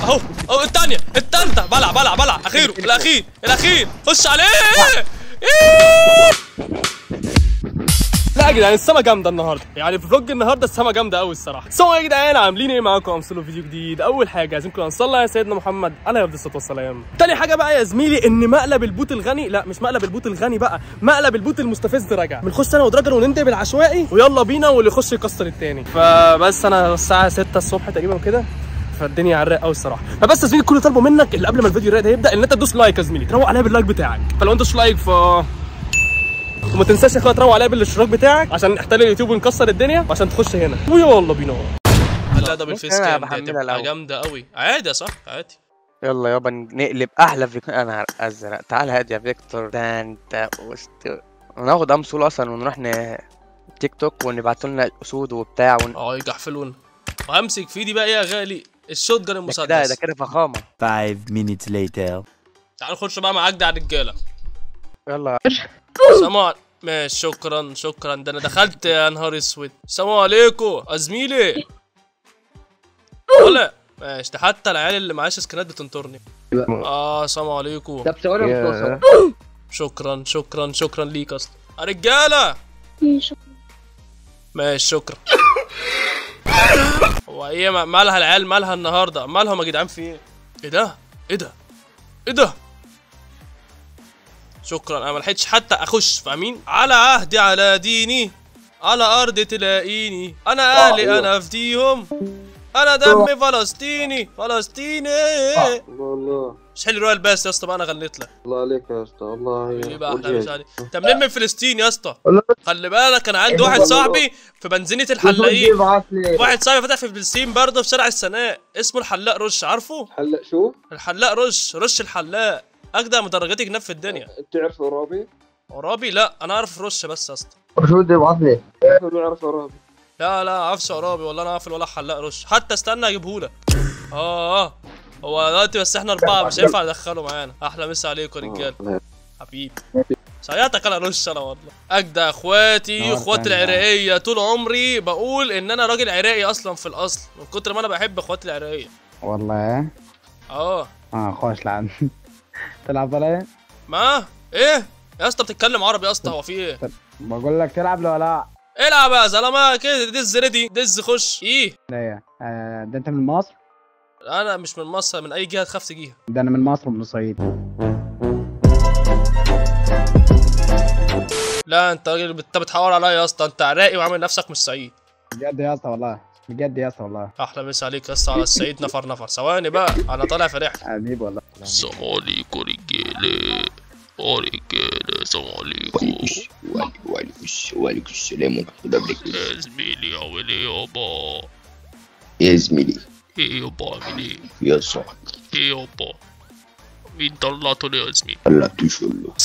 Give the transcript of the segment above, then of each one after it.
اهو اهو الثانيه الثالثه بلع بلع بلع اخيره الاخير الاخير خش عليه إيه! لا يا جدعان السما جامده النهارده يعني في فلوج النهارده السما جامده قوي الصراحه سو يا جدعان عاملين ايه معاكم امثلوا فيديو جديد اول حاجه عايزينكم نصلي على سيدنا محمد عليه افضل الصلاه والسلام تاني حاجه بقى يا زميلي ان مقلب البوت الغني لا مش مقلب البوت الغني بقى مقلب البوت المستفز رجع بنخش انا ودراجر ونندب العشوائي ويلا بينا واللي يخش يكسر التاني فبس انا الساعه 6 الصبح تقريبا كده فالدنيا على الرايق قوي الصراحه فبس يا زميلي كل اللي طالبه منك اللي قبل ما الفيديو الرايق ده يبدا ان انت تدوس لايك يا زميلي تروق عليها باللايك بتاعك فلو انت مش لايك ف وما تنساش يا اخويا تروق عليها بالاشتراك بتاعك عشان نحتل اليوتيوب ونكسر الدنيا وعشان تخش هنا ويلا بينا لا ده بالفيس أنا كام بحملها دي هتبقى الأول. جامده قوي عادي يا صح عادي يلا يابا نقلب احلى فيكتور انا ازرق تعال هادي يا فيكتور ده انت وسط وناخد امثول اصلا ونروح ن تيك توك ونبعتوا لنا الاسود وبتاع ون... اه يجحفلون وهمسك في ايدي بقى ايه يا غالي الشوت جان ده كده المسدس ده كده فخامه Five minutes later. تعالوا نخش بقى مع اجدع رجاله يلا سلام ماشي شكرا شكرا ده انا دخلت يا نهار اسود السلام عليكم يا زميلي ولا ماشي ده حتى العيال اللي معاش سكنات بتنطرني اه السلام عليكم طب ثواني يا- متوصل شكرا شكرا شكرا ليك اصلا يا رجاله ماشي شكرا هو ايه ما- مالها العيال مالها النهارده مالهم يا جدعان في ايه ايه ده ايه ده ايه ده شكرا انا ما لحقتش حتى اخش فاهمين على عهدي على ديني على ارض تلاقيني انا اهلي انا افديهم انا دمي فلسطيني فلسطيني والله مش حلو رويال باس يا اسطى بقى انا غنيت لك الله عليك يا اسطى والله ايه بقى احلى وجهك. مش عارف انت منين من فلسطين يا اسطى والله. خلي بالك انا عندي واحد والله. صاحبي في بنزينة وجهي الحلاقين ابعت لي واحد صاحبي فتح في فلسطين برضه في شارع السناء اسمه الحلاق رش عارفه هلا شو؟ الحلاق رش رش الحلاق اجدع مدرجات جناب في الدنيا بتعرف اورابي؟ عرابي لا انا اعرف رش بس يا اسطى شو بدي ابعت لي؟ بيعرف اورابي لا لا عارفش عرابي والله انا عارف ولا حلاق رش حتى استنى اجيبهولك اه اه هو دلوقتي بس احنا اربعه مش هينفع ندخله معانا احلى مسا عليكم يا رجاله حبيبي سيعتك انا رش انا والله اجدع اخواتي اخواتي العراقيه طول عمري بقول ان انا راجل عراقي اصلا في الاصل من كتر ما انا بحب اخواتي العراقيه والله اه اه خوش لعب تلعب ولا ايه؟ ما ايه يا اسطى بتتكلم عربي يا اسطى هو في ايه بقول لك تلعب ولا لا؟ العب يا زلمه كده دز ريدي دز خش ايه لا ايه آه، ده انت من مصر؟ انا مش من مصر من اي جهه تخاف تجيها ده انا من مصر ومن الصعيد لا انت راجل انت بتحور عليا يا اسطى انت عراقي وعامل نفسك مش سعيد بجد يا اسطى والله بجد يا اسطى والله احلى مسا عليك يا اسطى على السعيد نفر نفر ثواني بقى انا طالع في رحله حبيب والله السلام عليكم رجاله اه رجاله السلام عليكم وعليكم وعليكم السلام ورحمة الله وبركاته يا زميلي عامل ايه يابا يا زميلي ايه يابا عامل ايه يا صاحبي ايه يابا مين طلعته ليه يا زميلي الله تشله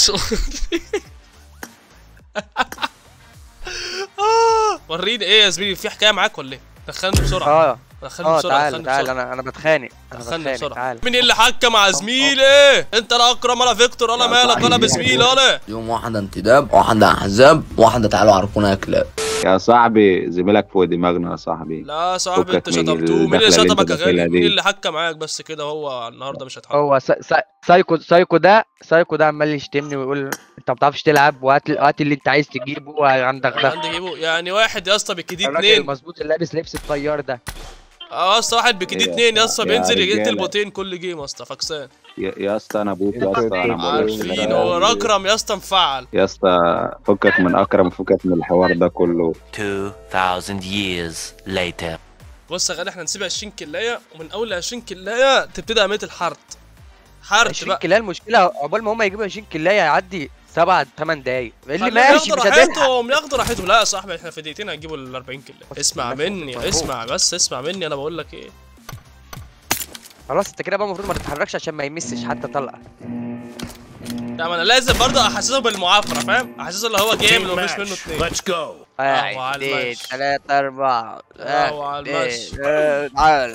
آه، وريني ايه يا زميلي في حكايه معاك ولا ايه دخلني بسرعه اه دخلني اه بسرعه تعال دخلني تعال بسرعه انا انا بتخانق انا دخلني بتخانق بسرعه تعال مين اللي حكى مع زميلي انت لا اكرم ولا فيكتور ولا مالك ولا بزميلي ولا يوم واحدة انتداب واحدة احزاب واحدة تعالوا عرفونا يا كلاب يا صاحبي زميلك فوق دماغنا يا صاحبي لا صاحبي انت فكك من شطبتوه مين اللي الدخلة اللي شطبك يا انت غالي داخلها مين دي. اللي حكى معاك بس كده هو النهارده مش هيتحكم هو سا... سا... سايكو سايكو ده سايكو ده عمال يشتمني ويقول انت ما بتعرفش تلعب وهات هات اللي انت عايز تجيبه عندك ده عندي جيبه يعني واحد يا اسطى بكدي الراجل اتنين المظبوط اللي لابس لبس الطيار ده اه يا اسطى واحد بكدي يا اتنين يا اسطى يا بينزل يقتل رجالة. بوتين كل جيم يا اسطى فاكسان يا يا اسطى انا ابوك يا اسطى انا بقول لك عارفين لا. هو اكرم يا اسطى مفعل يا اسطى فكك من اكرم فكك من الحوار ده كله 2000 years later. بص يا غالي احنا نسيب 20 كلايه ومن اول 20 كلايه تبتدي عمليه الحرد حرد 20 بقى كلايه المشكله عقبال ما هم يجيبوا 20 كلايه هيعدي 7 8 دقايق اللي خليهم ماشي ياخدوا مش هتلحق راحتهم ياخدوا راحتهم لا يا صاحبي احنا في دقيقتين هنجيبوا ال 40 كلايه اسمع الناس مني بتفرقوا. اسمع بس اسمع مني انا بقول لك ايه خلاص انت كده بقى المفروض ما تتحركش عشان ما يمسش حتى طلقه لا ما انا لازم برضه احسسه بالمعافره فاهم احسسه اللي هو جامد ومفيش منه اتنين واحد على اثنين المشي. ثلاثة أربعة أهو على واحد، المشي. اثنين، ثلاثة، تعال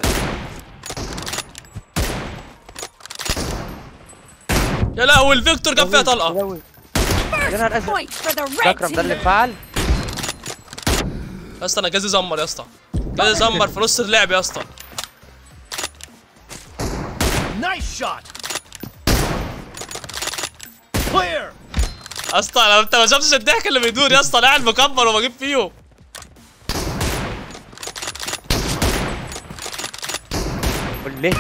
يا لهوي الفيكتور جاب فيها طلقه يا نهار ازرق Point for the ده red اكرم ده اللي team. فعل يا اسطى انا جازي زمر يا اسطى جازي زمر في نص اللعب يا اسطى اسطى انا انت ما شفتش الضحك اللي بيدور يا اسطى انا قاعد مكبر وبجيب فيهم قول ليه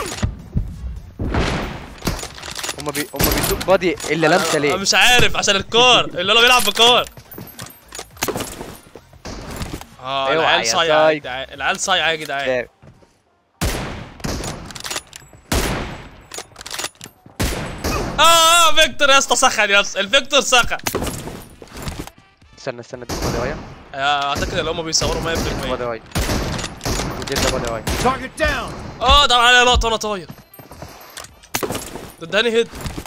هما بي هما بيدوك بادي الا لمسه أنا ليه مش عارف عشان الكار اللي هو بيلعب بكار اه اوعى العيال يا صايعه يا صايع. جدعان العيال صايعه يا جدعان لا. اه اه فيكتور يا اسطى سخن يا اسطى الفيكتور سخن استنى استنى دي بادي واي آه، اعتقد ان هم بيصوروا 100% بادي واي ودي ده بادي واي اه ده عليا لقطه وانا طاير ده اداني هيد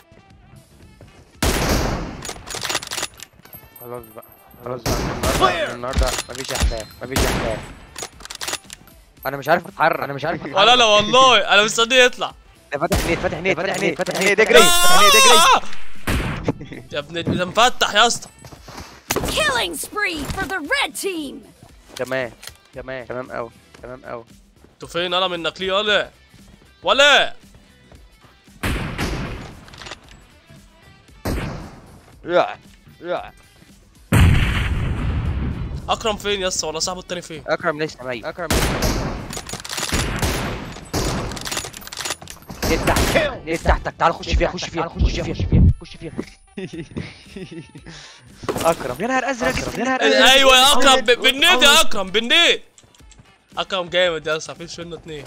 خلاص بقى خلاص بقى النهارده النهارده مفيش احلام مفيش احلام انا مش عارف اتحرك انا مش عارف اتحرك ولا لا والله انا مستنيه يطلع ده فاتح نيت فاتح نيت فاتح نيت فاتح نيت اجري فاتح نيت اجري آه! يا ابني ده مفتح يا اسطى Killing spree for the red team! تمام تمام تمام قوي تمام قوي انتوا فين انا من نقلي ولا ولا يا يا اكرم فين يا اسطى ولا صاحبه التاني فين اكرم لسه ميت اكرم لسه ميت نيت تحت نيت تحتك تعال خش فيها خش فيها خش فيها خش فيها خش فيها اكرم يا نهار ازرق يا نهار ازرق ايوه يا اكرم ب- بالنيت يا اكرم بالنيت اكرم جامد يا اسطى مفيش منه اتنين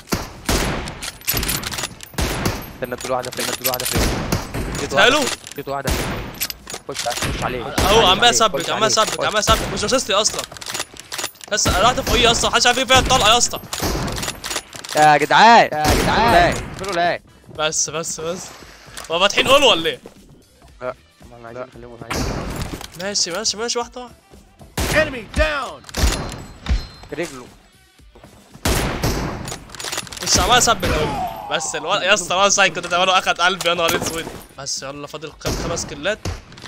استنى اديله واحده فين اديله واحده فين اديته حلو. واحدة فين. اديته واحده فين خش خش عليه خش اهو عليه، عمال عليه، يثبت خش عمال عليه، يثبت خش. عمال يثبت مش راسستي اصلا بس رحت فوقيه يا اسطى محدش عارف ايه فيها الطلقه يا اسطى يا جدعان يا جدعان قولوا لا بس بس بس هو فاتحين قول ولا ايه ما احنا عايزين نخليهم عايزين ماشي ماشي ماشي واحده واحده رجله بس عمال يثبت قوي بس الواد يا اسطى الواد سايكو ده زمانه اخد قلبي يا نهار اسود بس يلا فاضل كام خمس كلات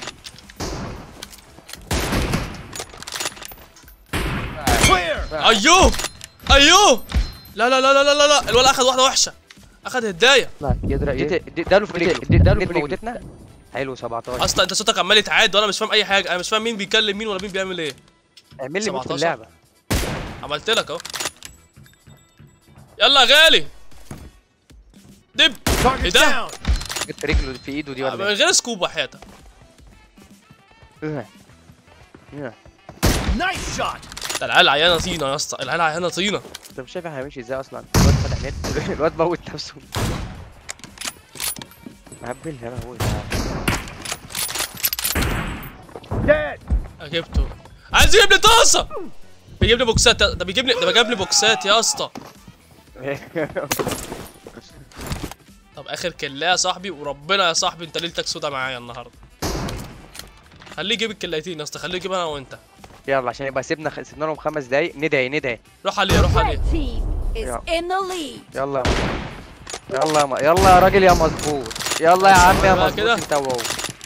ايوه ايوه لا لا لا لا لا لا لا الولد اخد واحده وحشه اخد هدايه يدرى اداله في رجله اداله في موتتنا حلو 17 اصلا انت صوتك عمال يتعاد وانا مش فاهم اي حاجه انا مش فاهم مين بيكلم مين ولا مين بيعمل ايه اعمل لي موت في 17. اللعبه عملت لك اهو يلا يا غالي دب ايه ده جبت رجله في ايده دي من ولا ايه؟ غير سكوب وحياتك إيه؟ إيه؟ ده العيال عيانه طينه يا اسطى العيال عيانه طينه انت مش شايف هيمشي ازاي اصلا الواد فتح نت الواد موت نفسه مهبل يا لهوي جبته عايز يجيب لي طاسه بيجيب لي بوكسات ده بيجيب لي ده جاب لي بوكسات يا اسطى طب اخر كلايه يا صاحبي وربنا يا صاحبي انت ليلتك سودا معايا النهارده خليه يجيب الكلايتين يا اسطى خليه يجيب انا وانت يلا عشان يبقى سيبنا خ... سيبنا لهم خمس دقايق ندعي ندعي روح عليه روح عليه Red team is Yeah. in the lead. يلا يا يلا يا م... يلا يا راجل يا مظبوط يلا يا عم يا بقى مظبوط كده. انت وهو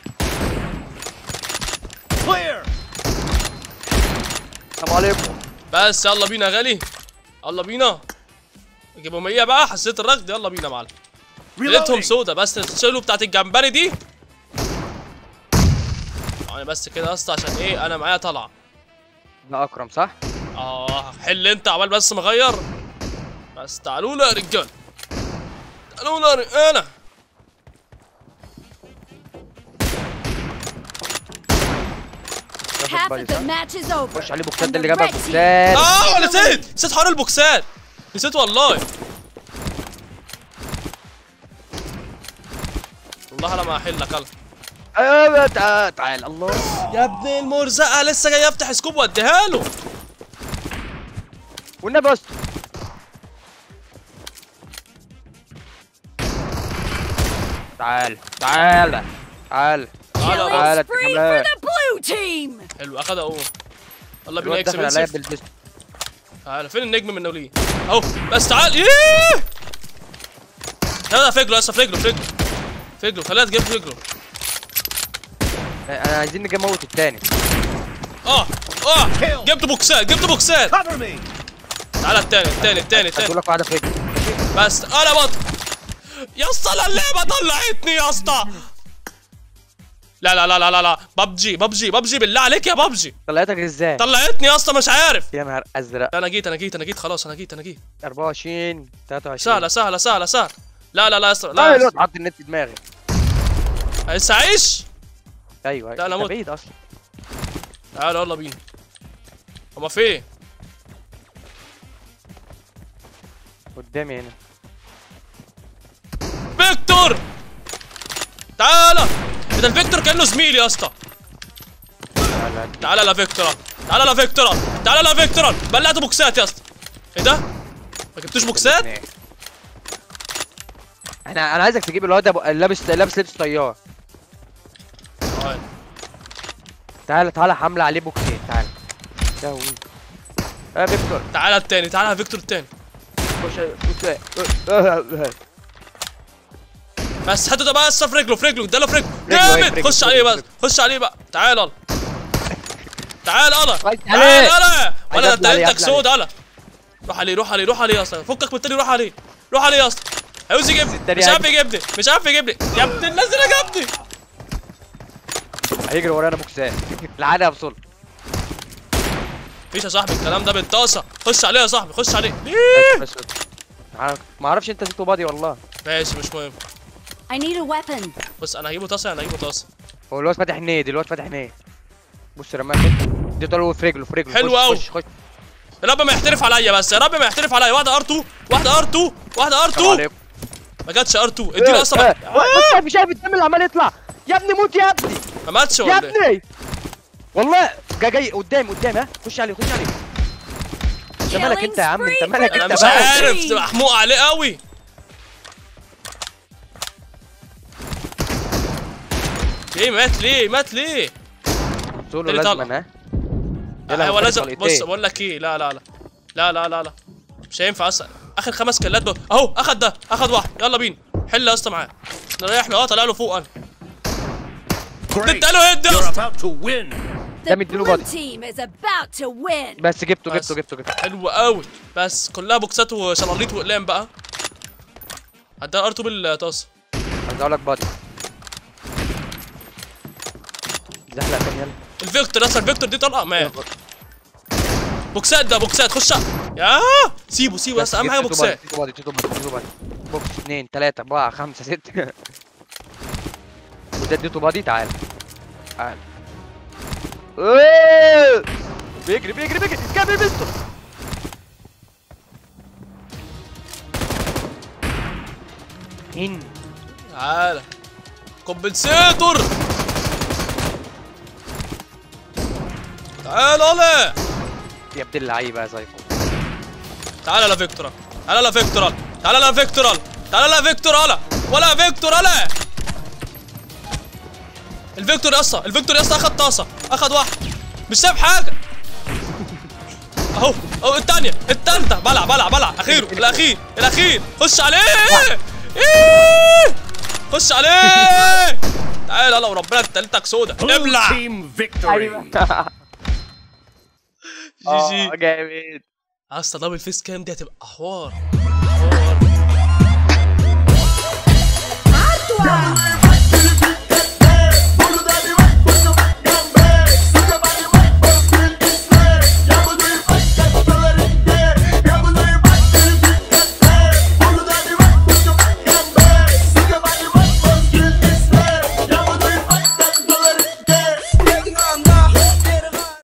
السلام عليكم بس يلا بينا يا غالي يلا بينا جيبهم هي بقى حسيت الرغد يلا بينا يا معلم لقيتهم سودا بس تشيلوا بتاعت الجمبري دي يعني بس كده يا اسطى عشان ايه انا معايا طلعه ده اكرم صح اه حل انت عمال بس مغير بس تعالوا لي يا رجال تعالوا لي يا رجاله Half of the match is over. خش عليه بوكسات and ده اللي the جابها red team بوكسات اه نسيت نسيت حوار البوكسات نسيت والله والله انا ما هحلك يلا ايوه تعال تعال الله يا ابن المرزقه لسه جاي افتح سكوب واديها له والنبي بس تعال تعال تعال تعالى تعالى Killing spree كمان. for the blue team. حلو اخدها اهو يلا بينا الواد اكس دخل عليا بنسف بالبس تعالى فين النجم من نوليه اهو بس تعال ييه لا لا في رجله لسه في رجله في رجله في رجله خليها تجيب في رجله انا عايزين نجي نموت التاني اه اه جبت بوكسات جبت بوكسات تعالى التاني التاني التاني التاني هدول لك واحده في رجلي بس انا بطل يا اسطى لا اللعبه طلعتني يا اسطى لا لا لا لا لا لا ببجي ببجي ببجي بالله عليك يا ببجي طلعتك ازاي طلعتني يا اسطى مش عارف يا نهار ازرق انا جيت انا جيت انا جيت خلاص انا جيت انا جيت 24 23 سهله سهله سهله سهله لا لا لا يا اسطى لا لا لا حط النت في دماغي لسه عايش ايوه لا، أنا أنت موت. بعيد اصلا تعالى يلا بينا هما فين قدامي هنا فيكتور تعالى ده الفيكتور كانه زميلي يا اسطى لا لا تعالى لا فيكتورا تعالى لا فيكتورا تعالى لا فيكتورا بلعت بوكسات يا اسطى ايه ده ما جبتوش بوكسات احنا انا عايزك تجيب الواد ابو لابس لابس لبس طيار تعال. تعالى تعالى حمله عليه بوكسين تعالى ده يا فيكتور تعالى التاني تعالى يا فيكتور التاني خش خش بس هاتوا ده بقى لسه في رجله في رجله اداله في رجله رجله إيه؟ جامد رجله، خش رجله، عليه بس رجله. خش عليه بقى تعال يلا تعال يلا كويس تعال عليك. يلا ولا عايز أطلع عليه، دلتك أطلع سود يلا روح عليه روح عليه روح عليه يا اسطى فكك من التاني روح عليه روح عليه يا اسطى عاوز يجيبني التاني مش عارف هيجي. يجيبني مش عارف يجيبني يا ابن الناس اللي جابني هيجري ورانا بوكسات العاده يا بصل مفيش يا صاحبي الكلام ده بالطاسه خش عليه يا صاحبي خش عليه بس بس عارف- ما اعرفش انت زيتو بادي والله ماشي مش مهم I need a weapon. بص انا هجيبه طاسه انا هجيبه طاسه هو الواد فاتح نادي الواد فاتح نادي بص رماه كده دي طلعوا في رجله في رجله حلو خش- أوي. خش خش يا رب ما يحترف عليا بس يا رب ما يحترف عليا واحده ار2 واحده ار2 واحده السلام ار2 عليكم ما جاتش ار2 اديله اصلا آه، آه، بص شايف شايف الدم اللي عمال يطلع يا ابني موت يا ابني ما ماتش يا ولا ايه ابني والله جاي جاي قدامي قدامي ها خش عليه خش عليه انت مالك انت يا عم انت مالك انا انت مش بقى عارف تبقى محموق عليه قوي ليه مات ليه مات ليه سولو تاني لازم طلقة. ها يلا هو هنخلي لازم طلقتين. بص بقول لك ايه لا لا لا لا لا لا لا مش هينفع اصلا اخر خمس كلات دول اهو اخد ده اخد واحد يلا بينا حل يا اسطى معاه نريح له اه طلع له فوق انا اديت له هيد يا اسطى The ده مديله blue بادي. team is about to win. بس جبته بس. جبته جبته جبته حلو قوي بس كلها بوكسات وشلاليط واقلام بقى عدها ار2 بالطاسه عايز اقول لك بادي زحلق تاني يلا الفيكتور اصلا الفيكتور دي طلقه مات بوكسات ده بوكسات خش ع- يا سيبه سيبه بس اهم حاجه جبت تيتو بوكسات بادي، تيتو بادي تيتو بادي تيتو بادي بوكس اثنين ثلاثة أربعة خمسة ستة وده اديته بادي تعال تعال إيه! بيجري بيجري بيجري كمل بيستو هن تعالى كومبنسيتور تعال يلا يا ابن اللعيبة يا سايكو تعال لا فيكتورا تعال لا فيكتورا تعال لا فيكتورا تعال لا فيكتورا لا ولا فيكتورا لا الفيكتور يا اسطى الفيكتور يا اسطى اخد طاسه اخد واحد مش سايب حاجه اهو اهو الثانيه الثالثه بلع بلع بلع اخيره الاخير الاخير خش عليه إيه! خش عليه تعال يلا وربنا تلتك سودا ابلع أيوه جي جي جامد يا اسطى دبل فيس كام دي هتبقى حوار